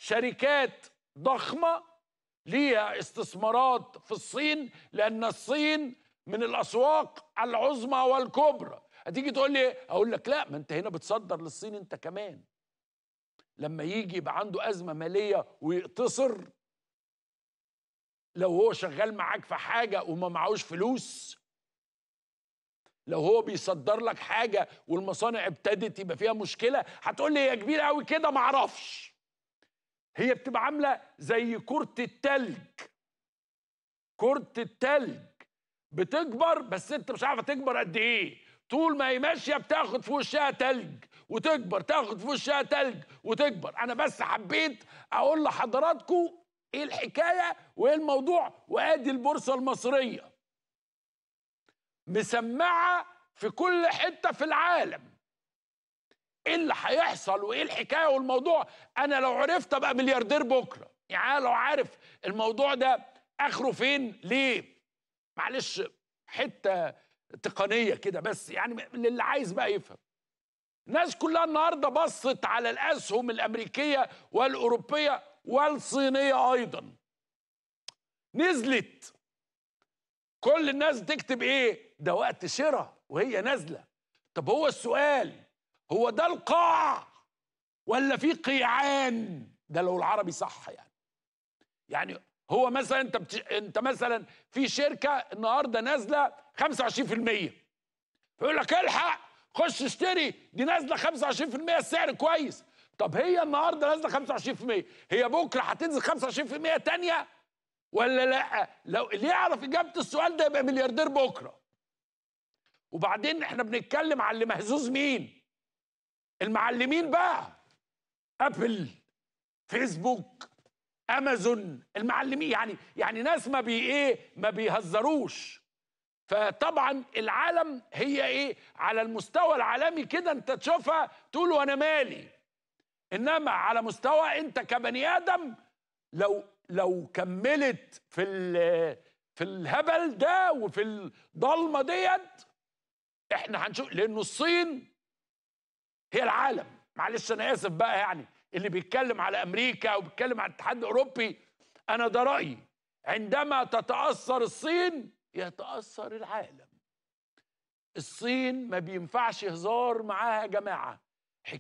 شركات ضخمه ليها استثمارات في الصين لان الصين من الاسواق العظمى والكبرى هتيجي تقول لي اقول لك لا ما انت هنا بتصدر للصين انت كمان لما يجي يبقى عنده ازمه ماليه ويقتصر لو هو شغال معاك في حاجه وما معهوش فلوس لو هو بيصدر لك حاجه والمصانع ابتدت يبقى فيها مشكله هتقول لي هي كبيره قوي كده ما اعرفش هي بتبقى عامله زي كره التلج كره التلج بتكبر بس انت مش عارفه تكبر قد ايه طول ما هي ماشيه بتاخد في وشها تلج وتكبر تاخد في وشها تلج وتكبر انا بس حبيت اقول لحضراتكم ايه الحكايه وايه الموضوع وادي البورصه المصريه مسمعه في كل حته في العالم ايه اللي هيحصل وايه الحكايه والموضوع انا لو عرفت ابقى ملياردير بكره يعني أنا لو عارف الموضوع ده اخره فين ليه معلش حته تقنيه كده بس يعني للي عايز بقى يفهم الناس كلها النهارده بصت على الاسهم الامريكيه والاوروبيه والصينيه ايضا نزلت كل الناس تكتب ايه ده وقت شراء وهي نازله طب هو السؤال هو ده القاع ولا في قيعان ده لو العربي صح يعني يعني هو مثلا انت بت... انت مثلا في شركه النهارده نازله 25% فيقول لك الحق خش اشتري دي نازله 25% السعر كويس طب هي النهارده نازله 25% هي بكره هتنزل 25% تانية ولا لا لو اللي يعرف اجابه السؤال ده يبقى ملياردير بكره وبعدين احنا بنتكلم على اللي مهزوز مين المعلمين بقى ابل فيسبوك امازون المعلمين يعني يعني ناس ما بي ايه ما بيهزروش فطبعا العالم هي ايه على المستوى العالمي كده انت تشوفها تقول وانا مالي انما على مستوى انت كبني ادم لو لو كملت في ال- في الهبل ده وفي الضلمه ديت احنا هنشوف لانه الصين هي العالم معلش انا اسف بقى يعني اللي بيتكلم على امريكا وبيتكلم على الاتحاد الاوروبي انا ده رايي عندما تتاثر الصين يتاثر العالم الصين ما بينفعش هزار معاها يا جماعه